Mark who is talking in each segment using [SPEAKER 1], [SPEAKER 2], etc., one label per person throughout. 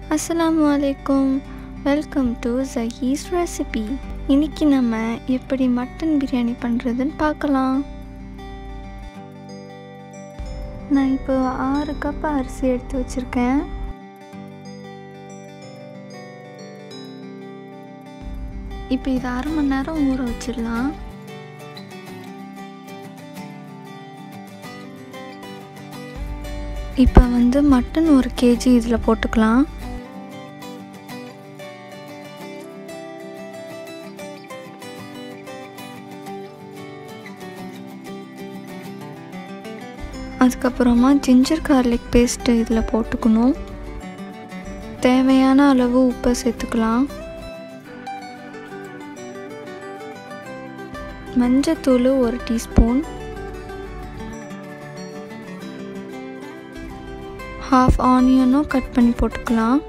[SPEAKER 1] அஸ்ஸலாமு அலைக்கும் welcome to ஜஹீஸ் recipe இன்னைக்கு நம்ம எப்படி மட்டன் பிரியாணி பண்ணுறதுன்னு பார்க்கலாம் நான் இப்போ ஆறு கப் அரிசி எடுத்து வச்சுருக்கேன் இப்போ இது அரை மணி நேரம் ஊற வச்சிடலாம் இப்போ வந்து மட்டன் ஒரு கேஜி இதில் போட்டுக்கலாம் அதுக்கப்புறமா ஜிஞ்சர் கார்லிக் பேஸ்ட்டு இதில் போட்டுக்கணும் தேவையான அளவு உப்பை சேர்த்துக்கலாம் மஞ்சத்தூள் ஒரு டீஸ்பூன் ஹாஃப் ஆனியனும் கட் பண்ணி போட்டுக்கலாம்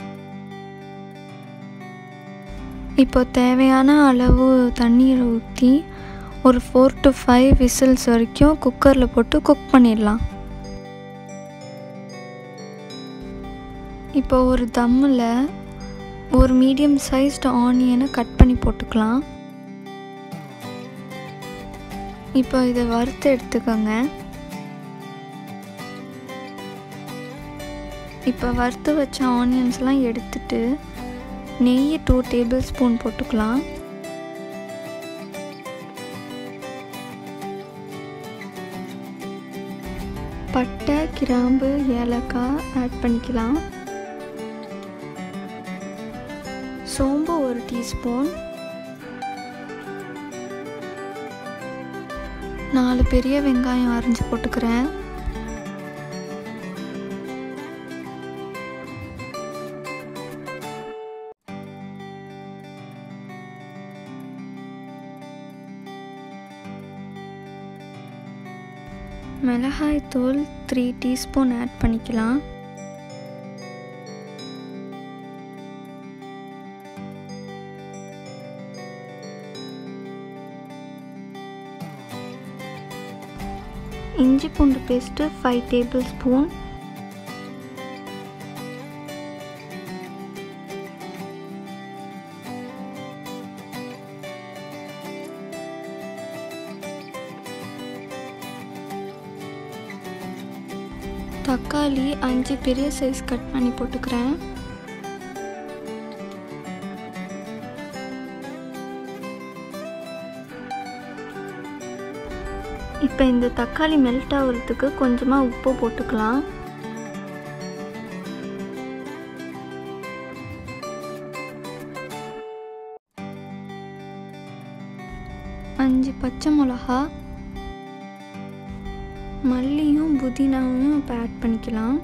[SPEAKER 1] இப்போ தேவையான அளவு தண்ணீரை ஊற்றி ஒரு ஃபோர் டு ஃபைவ் விசில்ஸ் வரைக்கும் குக்கரில் போட்டு குக் பண்ணிடலாம் இப்போ ஒரு தம்மில் ஒரு மீடியம் சைஸ்டு ஆனியனை கட் பண்ணி போட்டுக்கலாம் இப்போ இதை வறுத்து எடுத்துக்கோங்க இப்போ வறுத்து வச்ச ஆனியன்ஸ்லாம் எடுத்துட்டு நெய் டூ டேபிள் ஸ்பூன் போட்டுக்கலாம் பட்டை கிராம்பு ஏலக்காய் ஆட் பண்ணிக்கலாம் சோம்பு ஒரு டீஸ்பூன் நாலு பெரிய வெங்காயம் அரைஞ்சி போட்டுக்கிறேன் மிளகாய் தூள் த்ரீ டீஸ்பூன் ஆட் பண்ணிக்கலாம் இஞ்சி பூண்டு பேஸ்ட்டு ஃபைவ் டேபிள் ஸ்பூன் தக்காளி அஞ்சு பெரிய சைஸ் கட் பண்ணி போட்டுக்கிறேன் இப்போ இந்த தக்காளி மெல்ட் ஆகுறதுக்கு கொஞ்சமாக உப்பு போட்டுக்கலாம் அஞ்சு பச்சை மிளகா மல்லியும் புதினாவும் இப்போ ஆட் பண்ணிக்கலாம்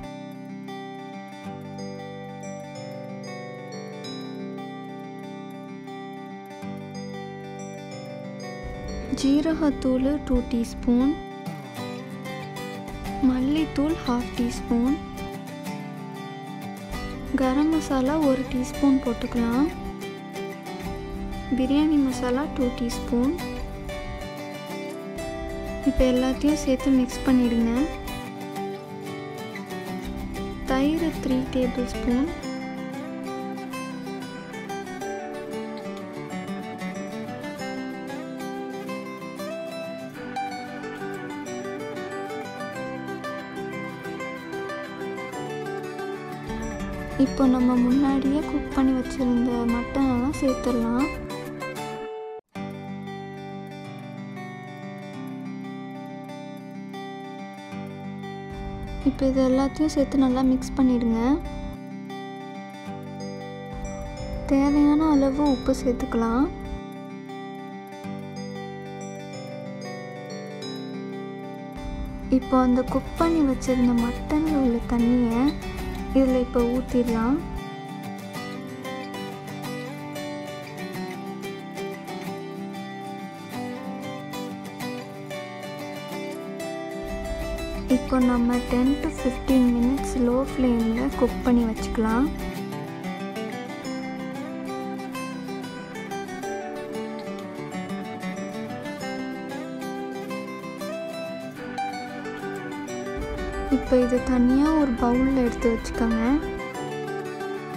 [SPEAKER 1] ஜீரகத்தூள் டூ டீஸ்பூன் மல்லித்தூள் ஹாஃப் டீஸ்பூன் கரம் மசாலா ஒரு டீஸ்பூன் போட்டுக்கலாம் பிரியாணி மசாலா டூ டீஸ்பூன் இப்போ எல்லாத்தையும் சேர்த்து மிக்ஸ் பண்ணிடுங்க தயிர் த்ரீ டேபிள் ஸ்பூன் இப்போ நம்ம முன்னாடியே குக் பண்ணி வச்சுருந்த மட்டனெல்லாம் சேர்த்துடலாம் இப்போ இது எல்லாத்தையும் சேர்த்து நல்லா மிக்ஸ் பண்ணிடுங்க தேவையான அளவு உப்பு சேர்த்துக்கலாம் இப்போ அந்த குக் பண்ணி வச்சுருந்த மட்டனில் உள்ள தண்ணியை இதில் இப்போ ஊற்றிடலாம் இப்போ நம்ம ten to fifteen minutes low ஃப்ளேமில் குக் பண்ணி வச்சுக்கலாம் இப்போ இது தனியாக ஒரு பவுலில் எடுத்து வச்சுக்கோங்க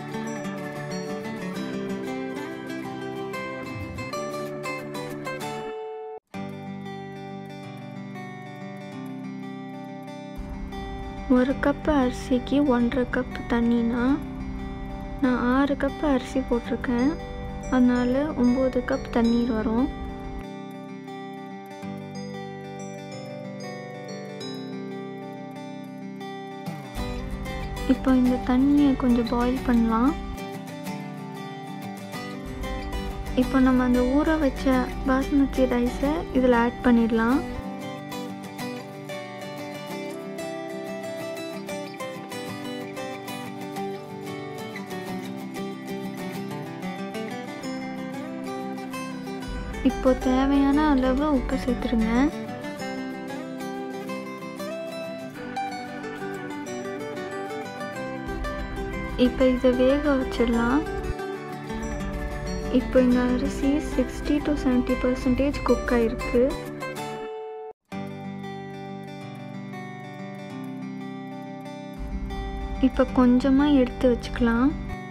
[SPEAKER 1] ஒரு கப்பு அரிசிக்கு ஒன்றரை கப் தண்ணினா நான் ஆறு கப்பு அரிசி போட்டிருக்கேன் அதனால் ஒம்பது கப் தண்ணீர் வரும் இப்போ இந்த தண்ணியை கொஞ்சம் பாயில் பண்ணலாம் இப்போ நம்ம அந்த ஊற வச்ச பாஸ்மதி ரைஸை இதில் ஆட் பண்ணிடலாம் இப்போ தேவையான அளவு உப்பு சேர்த்துருங்க இப்போ இதை வேக வச்சிடலாம் இப்போ இந்த அரிசி sixty to seventy percentage cook ஆகிருக்கு இப்போ கொஞ்சமாக எடுத்து வச்சுக்கலாம்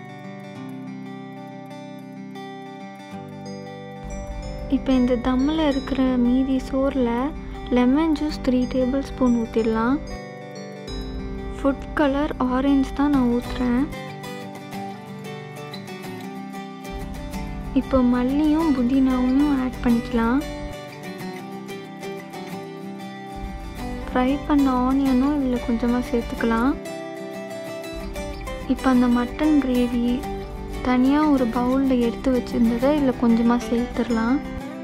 [SPEAKER 1] இப்போ இந்த தம்மில் இருக்கிற மீதி சோறில் lemon juice three tablespoon ஊற்றிடலாம் ஃபுட் கலர் ஆரஞ்சு தான் நான் ஊற்றுறேன் இப்போ மல்லியும் புதினாவும் ஆட் பண்ணிக்கலாம் ஃப்ரை பண்ண ஆனியனும் இதில் கொஞ்சமாக சேர்த்துக்கலாம் இப்போ அந்த மட்டன் கிரேவி தனியாக ஒரு பவுலில் எடுத்து வச்சுருந்ததை இதில் கொஞ்சமாக சேர்த்துடலாம்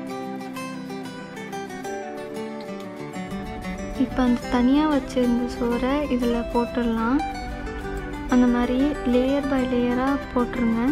[SPEAKER 1] இப்போ அந்த தனியாக வச்சுருந்த சோறை இதில் போட்டுடலாம் அந்த மாதிரி லேயர் பை லேயராக போட்டுருங்க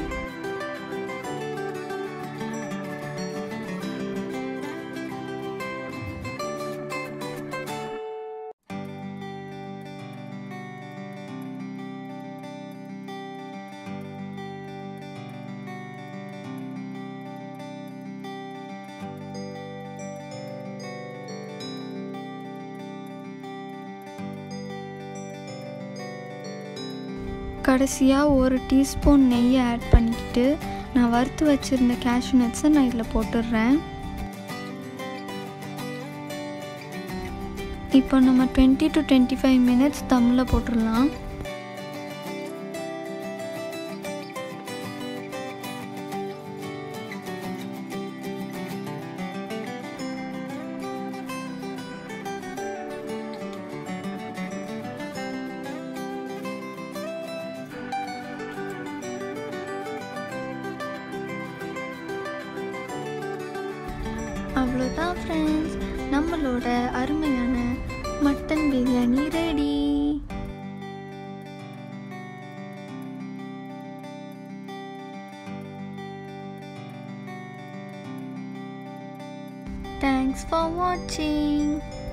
[SPEAKER 1] கடைசியாக ஒரு டீஸ்பூன் நெய்யை ஆட் பண்ணிக்கிட்டு நான் வறுத்து வச்சுருந்த கேஷ்யூ நட்ஸை நான் இதில் போட்டுடுறேன் இப்போ நம்ம twenty to twenty five minutes தம்மில் போட்டுடலாம் அவ்வளோதான் ஃப்ரெண்ட்ஸ் நம்மளோட அருமையான mutton biryani ready thanks for வாட்சிங்